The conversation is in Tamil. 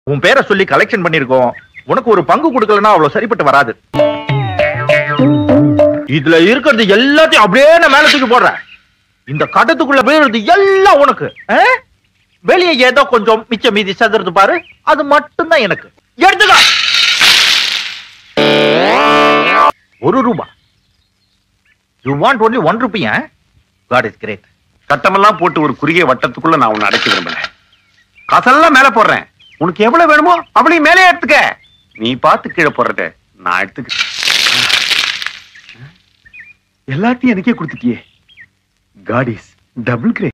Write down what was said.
உன் பேரை சொல்லி கலெக்ஷன் பண்ணிருக்கோம் உனக்கு ஒரு பங்கு கொடுக்கலன்னா அவ்வளவு சரிப்பட்டு வராது இதுல இருக்கிறது எல்லாத்தையும் அப்படியே நான் மேல தூக்கி போடுறேன் இந்த கடத்துக்குள்ள விழுறது எல்லாம் உனக்கு ஆ? வெளியே ஏதோ கொஞ்சம் மிச்சம் மீதி சதுரத்து பாரு அது மட்டும்தான் எனக்கு எடுத்துக்க ஒரு ரூபா you want only one rupee God is great சட்டமெல்லாம் போட்டு ஒரு குறுகிய வட்டத்துக்குள்ள நான் உன்னை அடைக்க விரும்பல காசெல்லாம் மேல போடுறேன் உனக்கு எவ்வளவு வேணுமோ அவளையும் மேலே எடுத்துக்க நீ பார்த்து கீழே போடுறத நான் எடுத்துக்க எல்லாத்தையும் எனக்கே கொடுத்துட்டியே காட் இஸ் டபுள் கிரேட்